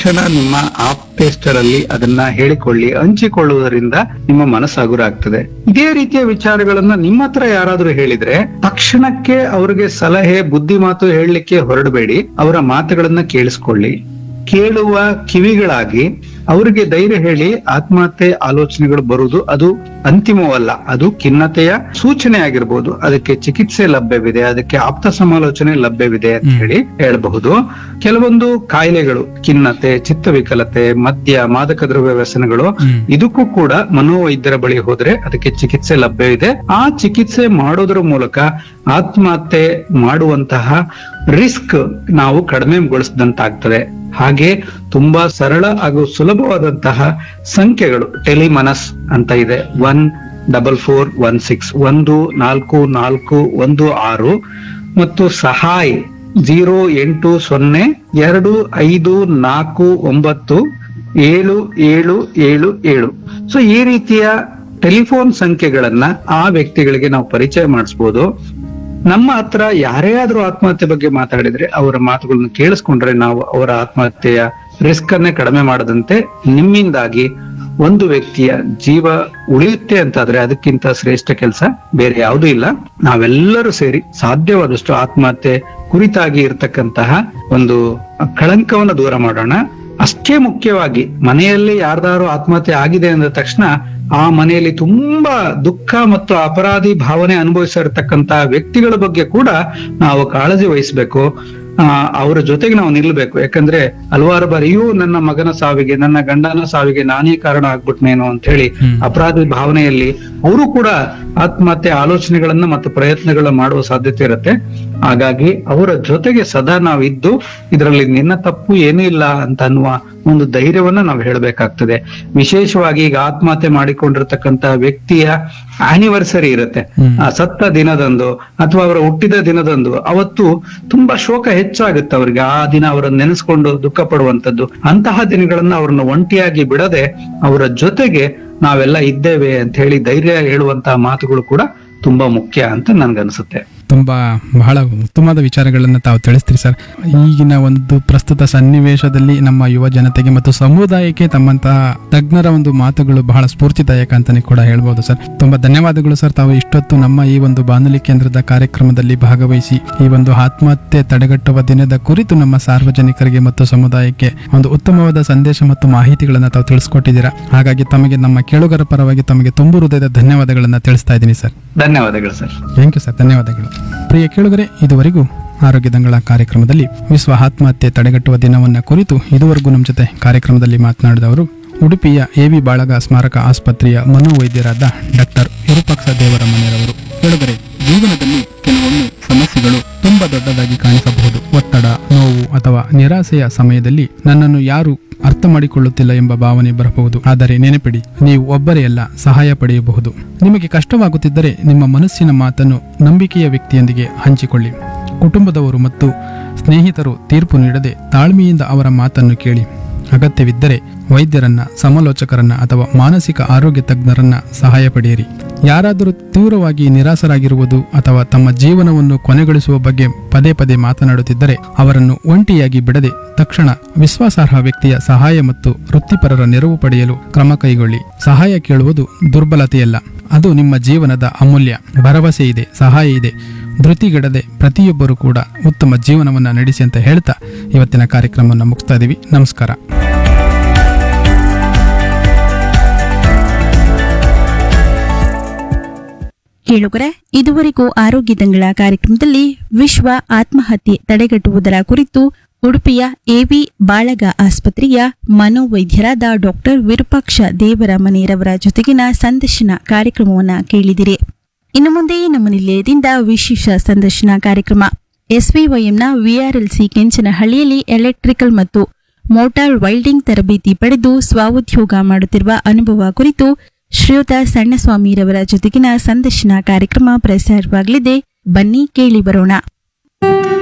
ತಕ್ಷಣ ನಿಮ್ಮ ಆಪ್ತೇಷ್ಟರಲ್ಲಿ ಅದನ್ನ ಹೇಳಿಕೊಳ್ಳಿ ಹಂಚಿಕೊಳ್ಳುವುದರಿಂದ ನಿಮ್ಮ ಮನಸ್ಸು ಹಗುರ ಆಗ್ತದೆ ಇದೇ ರೀತಿಯ ವಿಚಾರಗಳನ್ನ ನಿಮ್ಮ ಹತ್ರ ಯಾರಾದ್ರೂ ಹೇಳಿದ್ರೆ ತಕ್ಷಣಕ್ಕೆ ಅವರಿಗೆ ಸಲಹೆ ಬುದ್ಧಿ ಮಾತು ಹೇಳಲಿಕ್ಕೆ ಹೊರಡಬೇಡಿ ಅವರ ಮಾತುಗಳನ್ನ ಕೇಳಿಸ್ಕೊಳ್ಳಿ ಕೇಳುವ ಕಿವಿಗಳಾಗಿ ಅವರಿಗೆ ಧೈರ್ಯ ಹೇಳಿ ಆತ್ಮಹತ್ಯೆ ಆಲೋಚನೆಗಳು ಬರುವುದು ಅದು ಅಂತಿಮವಲ್ಲ ಅದು ಖಿನ್ನತೆಯ ಸೂಚನೆ ಆಗಿರ್ಬೋದು ಅದಕ್ಕೆ ಚಿಕಿತ್ಸೆ ಲಭ್ಯವಿದೆ ಅದಕ್ಕೆ ಆಪ್ತ ಸಮಾಲೋಚನೆ ಲಭ್ಯವಿದೆ ಅಂತ ಹೇಳಿ ಹೇಳಬಹುದು ಕೆಲವೊಂದು ಕಾಯಿಲೆಗಳು ಖಿನ್ನತೆ ಚಿತ್ತವಿಕಲತೆ ಮದ್ಯ ಮಾದಕ ದ್ರವ್ಯ ವ್ಯಸನಗಳು ಹ್ಮ್. ಇದಕ್ಕೂ ಕೂಡ ಮನೋವೈದ್ಯರ ಬಳಿ ಹೋದ್ರೆ ಅದಕ್ಕೆ ಚಿಕಿತ್ಸೆ ಲಭ್ಯವಿದೆ ಆ ಚಿಕಿತ್ಸೆ ಮಾಡೋದ್ರ ಮೂಲಕ ಆತ್ಮಹತ್ಯೆ ಮಾಡುವಂತಹ ರಿಸ್ಕ್ ನಾವು ಕಡಿಮೆಗೊಳಿಸಿದಂತಾಗ್ತದೆ ಹಾಗೆ ತುಂಬಾ ಸರಳ ಹಾಗೂ ಸುಲಭವಾದಂತಹ ಸಂಖ್ಯೆಗಳು ಟೆಲಿಮನಸ್ ಅಂತ ಇದೆ one double four one six ಒಂದು ನಾಲ್ಕು ನಾಲ್ಕು ಒಂದು ಆರು ಮತ್ತು ಸಹಾಯ್ ಜೀರೋ ಎಂಟು ಸೊನ್ನೆ ಎರಡು ಐದು ನಾಲ್ಕು ಒಂಬತ್ತು ಏಳು ಏಳು ಏಳು ಏಳು ಸೊ ಈ ರೀತಿಯ ಟೆಲಿಫೋನ್ ಸಂಖ್ಯೆಗಳನ್ನ ಆ ವ್ಯಕ್ತಿಗಳಿಗೆ ನಾವು ಪರಿಚಯ ಮಾಡಿಸ್ಬೋದು ನಮ್ಮ ಹತ್ರ ಯಾರೇ ಆದ್ರೂ ಆತ್ಮಹತ್ಯೆ ಬಗ್ಗೆ ಮಾತಾಡಿದ್ರೆ ಅವರ ಮಾತುಗಳನ್ನು ಕೇಳಿಸ್ಕೊಂಡ್ರೆ ನಾವು ಅವರ ಆತ್ಮಹತ್ಯೆಯ ರಿಸ್ಕ್ ಅನ್ನೇ ಕಡಿಮೆ ಮಾಡದಂತೆ ನಿಮ್ಮಿಂದಾಗಿ ಒಂದು ವ್ಯಕ್ತಿಯ ಜೀವ ಉಳಿಯುತ್ತೆ ಅಂತಾದ್ರೆ ಅದಕ್ಕಿಂತ ಶ್ರೇಷ್ಠ ಕೆಲಸ ಬೇರೆ ಯಾವುದೂ ಇಲ್ಲ ನಾವೆಲ್ಲರೂ ಸೇರಿ ಸಾಧ್ಯವಾದಷ್ಟು ಆತ್ಮಹತ್ಯೆ ಕುರಿತಾಗಿ ಇರತಕ್ಕಂತಹ ಒಂದು ಕಳಂಕವನ್ನು ದೂರ ಮಾಡೋಣ ಅಷ್ಟೇ ಮುಖ್ಯವಾಗಿ ಮನೆಯಲ್ಲಿ ಯಾರ್ದಾರು ಆತ್ಮಹತ್ಯೆ ಆಗಿದೆ ಅಂದ ತಕ್ಷಣ ಆ ಮನೆಯಲ್ಲಿ ತುಂಬಾ ದುಃಖ ಮತ್ತು ಅಪರಾಧಿ ಭಾವನೆ ಅನುಭವಿಸಿರ್ತಕ್ಕಂತಹ ವ್ಯಕ್ತಿಗಳ ಬಗ್ಗೆ ಕೂಡ ನಾವು ಕಾಳಜಿ ವಹಿಸ್ಬೇಕು ಆ, ಅವರ ಜೊತೆಗೆ ನಾವು ನಿಲ್ಬೇಕು ಯಾಕಂದ್ರೆ ಹಲವಾರು ಬಾರಿ ಅಯ್ಯೋ ನನ್ನ ಮಗನ ಸಾವಿಗೆ ನನ್ನ ಗಂಡನ ಸಾವಿಗೆ ನಾನೇ ಕಾರಣ ಆಗ್ಬಿಟ್ನೇನೋ ಅಂತ ಹೇಳಿ ಹ್ಮ್. ಅಪರಾಧಿ ಭಾವನೆಯಲ್ಲಿ ಅವರು ಕೂಡ ಆತ್ಮಹತ್ಯೆ ಆಲೋಚನೆಗಳನ್ನ ಮತ್ತು ಪ್ರಯತ್ನಗಳನ್ನ ಮಾಡುವ ಸಾಧ್ಯತೆ ಇರುತ್ತೆ ಹಾಗಾಗಿ ಅವರ ಜೊತೆಗೆ ಸದಾ ನಾವು ಇದ್ದು ಇದರಲ್ಲಿ ನಿನ್ನ ತಪ್ಪು ಏನೂ ಇಲ್ಲ ಅಂತ ಅನ್ನುವ ಒಂದು ಧೈರ್ಯವನ್ನ ನಾವು ಹೇಳಬೇಕಾಗ್ತದೆ ವಿಶೇಷವಾಗಿ ಈಗ ಆತ್ಮಹತ್ಯೆ ಮಾಡಿಕೊಂಡಿರ್ತಕ್ಕಂತಹ ವ್ಯಕ್ತಿಯ ಆನಿವರ್ಸರಿ ಇರುತ್ತೆ ಹ್ಮ್. ಆ ಸತ್ತ ದಿನದಂದು ಅಥವಾ ಅವರ ಹುಟ್ಟಿದ ದಿನದಂದು ಅವತ್ತು ತುಂಬಾ ಶೋಕ ಹೆಚ್ಚಾಗುತ್ತೆ ಅವರಿಗೆ ಆ ದಿನ ಅವರನ್ನು ನೆನೆಸ್ಕೊಂಡು ದುಃಖ ಪಡುವಂತದ್ದು ಅಂತಹ ದಿನಗಳನ್ನ ಅವ್ರನ್ನ ಒಂಟಿಯಾಗಿ ಬಿಡದೆ ಅವರ ಜೊತೆಗೆ ನಾವೆಲ್ಲ ಇದ್ದೇವೆ ಅಂತ ಹೇಳಿ ಧೈರ್ಯ ಹೇಳುವಂತಹ ಮಾತುಗಳು ಕೂಡ ತುಂಬಾ ಮುಖ್ಯ ಅಂತ ನನ್ಗನ್ಸುತ್ತೆ ತುಂಬಾ ಬಹಳ ಉತ್ತಮವಾದ ವಿಚಾರಗಳನ್ನು ತಾವು ತಿಳಿಸ್ತೀರಿ ಸರ್ ಈಗಿನ ಒಂದು ಪ್ರಸ್ತುತ ಸನ್ನಿವೇಶದಲ್ಲಿ ನಮ್ಮ ಯುವ ಜನತೆಗೆ ಮತ್ತು ಸಮುದಾಯಕ್ಕೆ ತಮ್ಮಂತಹ ತಜ್ಞರ ಒಂದು ಮಾತುಗಳು ಬಹಳ ಸ್ಫೂರ್ತಿದಾಯಕ ಅಂತಾನೆ ಕೂಡ ಹೇಳ್ಬೋದು ಸರ್ ತುಂಬಾ ಧನ್ಯವಾದಗಳು ಸರ್ ತಾವು ಇಷ್ಟೊತ್ತು ನಮ್ಮ ಈ ಒಂದು ಬಾನುಲಿ ಕೇಂದ್ರದ ಕಾರ್ಯಕ್ರಮದಲ್ಲಿ ಭಾಗವಹಿಸಿ ಈ ಒಂದು ಆತ್ಮಹತ್ಯೆ ತಡೆಗಟ್ಟುವ ದಿನದ ಕುರಿತು ನಮ್ಮ ಸಾರ್ವಜನಿಕರಿಗೆ ಮತ್ತು ಸಮುದಾಯಕ್ಕೆ ಒಂದು ಉತ್ತಮವಾದ ಸಂದೇಶ ಮತ್ತು ಮಾಹಿತಿಗಳನ್ನು ತಾವು ತಿಳಿಸ್ಕೊಟ್ಟಿದ್ದೀರಾ ಹಾಗಾಗಿ ತಮಗೆ ನಮ್ಮ ಕೇಳುಗರ ಪರವಾಗಿ ತಮಗೆ ತುಂಬು ಹೃದಯದ ಧನ್ಯವಾದಗಳನ್ನು ತಿಳಿಸ್ತಾ ಇದ್ದೀನಿ ಸರ್ ಧನ್ಯವಾದಗಳು ಸರ್ ಥ್ಯಾಂಕ್ ಯು ಸರ್ ಧನ್ಯವಾದಗಳು ಪ್ರಿಯ ಕೇಳುಗರೆ ಇದುವರೆಗೂ ಆರೋಗ್ಯ ದಂಗಳ ಕಾರ್ಯಕ್ರಮದಲ್ಲಿ ವಿಶ್ವ ಆತ್ಮಹತ್ಯೆ ತಡೆಗಟ್ಟುವ ದಿನವನ್ನ ಕುರಿತು ಇದುವರೆಗೂ ನಮ್ಮ ಜೊತೆ ಕಾರ್ಯಕ್ರಮದಲ್ಲಿ ಮಾತನಾಡಿದವರು ಉಡುಪಿಯ ಎವಿ ಬಾಳಗ ಸ್ಮಾರಕ ಆಸ್ಪತ್ರೆಯ ಮನೋವೈದ್ಯರಾದ ಡಾಕ್ಟರ್ ವಿರೂಪಾಕ್ಷ ದೇವರ ಮನೆಯರವರು ಕೇಳುಗರೆ ಜೀವನದಲ್ಲಿ ಕೆಲವೊಮ್ಮೆ ಸಮಸ್ಯೆಗಳು ತುಂಬಾ ದೊಡ್ಡದಾಗಿ ಕಾಣಿಸಬಹುದು ಒತ್ತಡ ನೋವು ಅಥವಾ ನಿರಾಸೆಯ ಸಮಯದಲ್ಲಿ ನನ್ನನ್ನು ಯಾರು ಅರ್ಥ ಮಾಡಿಕೊಳ್ಳುತ್ತಿಲ್ಲ ಎಂಬ ಭಾವನೆ ಬರಬಹುದು ಆದರೆ ನೆನಪಿಡಿ ನೀವು ಒಬ್ಬರೇ ಅಲ್ಲ ಸಹಾಯ ಪಡೆಯಬಹುದು ನಿಮಗೆ ಕಷ್ಟವಾಗುತ್ತಿದ್ದರೆ ನಿಮ್ಮ ಮನಸ್ಸಿನ ಮಾತನ್ನು ನಂಬಿಕೆಯ ವ್ಯಕ್ತಿಯೊಂದಿಗೆ ಹಂಚಿಕೊಳ್ಳಿ ಕುಟುಂಬದವರು ಮತ್ತು ಸ್ನೇಹಿತರು ತೀರ್ಪು ನೀಡದೆ ತಾಳ್ಮೆಯಿಂದ ಅವರ ಮಾತನ್ನು ಕೇಳಿ ಅಗತ್ಯವಿದ್ದರೆ ವೈದ್ಯರನ್ನ ಸಮಾಲೋಚಕರನ್ನ ಅಥವಾ ಮಾನಸಿಕ ಆರೋಗ್ಯ ತಜ್ಞರನ್ನ ಸಹಾಯ ಪಡೆಯಿರಿ ಯಾರಾದರೂ ತೀವ್ರವಾಗಿ ನಿರಾಸರಾಗಿರುವುದು ಅಥವಾ ತಮ್ಮ ಜೀವನವನ್ನು ಕೊನೆಗೊಳಿಸುವ ಬಗ್ಗೆ ಪದೇ ಪದೇ ಮಾತನಾಡುತ್ತಿದ್ದರೆ ಅವರನ್ನು ಒಂಟಿಯಾಗಿ ಬಿಡದೆ ತಕ್ಷಣ ವಿಶ್ವಾಸಾರ್ಹ ವ್ಯಕ್ತಿಯ ಸಹಾಯ ಮತ್ತು ವೃತ್ತಿಪರರ ನೆರವು ಪಡೆಯಲು ಕ್ರಮ ಕೈಗೊಳ್ಳಿ ಸಹಾಯ ಕೇಳುವುದು ದುರ್ಬಲತೆಯಲ್ಲ ಅದು ನಿಮ್ಮ ಜೀವನದ ಅಮೂಲ್ಯ ಭರವಸೆ ಇದೆ ಸಹಾಯ ಇದೆ ಧೃತಿಗೆಡದೆ ಪ್ರತಿಯೊಬ್ಬರು ಕೂಡ ಉತ್ತಮ ಜೀವನವನ್ನು ನಡೆಸಿ ಅಂತ ಹೇಳ್ತಾ ಇವತ್ತಿನ ಕಾರ್ಯಕ್ರಮವನ್ನು ಮುಗಿಸ್ತಾ ಇದೀವಿ ನಮಸ್ಕಾರ ಕೇಳುಗರೆ ಇದುವರೆಗೂ ಆರೋಗ್ಯ ದಂಗಳ ಕಾರ್ಯಕ್ರಮದಲ್ಲಿ ವಿಶ್ವ ಆತ್ಮಹತ್ಯೆ ತಡೆಗಟ್ಟುವುದರ ಕುರಿತು ಉಡುಪಿಯ ಎವಿ ಬಾಳಗ ಆಸ್ಪತ್ರೆಯ ಮನೋವೈದ್ಯರಾದ ಡಾಕ್ಟರ್ ವಿರೂಪಾಕ್ಷ ದೇವರ ಮನೆಯವರ ಜೊತೆಗಿನ ಸಂದರ್ಶನ ಕಾರ್ಯಕ್ರಮವನ್ನ ಕೇಳಿದಿರಿ ಇನ್ನು ಮುಂದೆ ನಮ್ಮ ನಿಲಯದಿಂದ ವಿಶೇಷ ಸಂದರ್ಶನ ಕಾರ್ಯಕ್ರಮ ಎಸ್ವಿವೈಎಂನ ವಿಆರ್ಎಲ್ಸಿ ಕೆಂಚನಹಳ್ಳಿಯಲ್ಲಿ ಎಲೆಕ್ಟ್ರಿಕಲ್ ಮತ್ತು ಮೋಟಾರ್ ವೈಲ್ಡಿಂಗ್ ತರಬೇತಿ ಪಡೆದು ಸ್ವಉದ್ಯೋಗ ಮಾಡುತ್ತಿರುವ ಅನುಭವ ಕುರಿತು ಶ್ರೀಯುತ ಸಣ್ಣಸ್ವಾಮಿರವರ ಜೊತೆಗಿನ ಸಂದರ್ಶನ ಕಾರ್ಯಕ್ರಮ ಪ್ರಸಾರವಾಗಲಿದೆ ಬನ್ನಿ ಕೇಳಿ ಬರೋಣ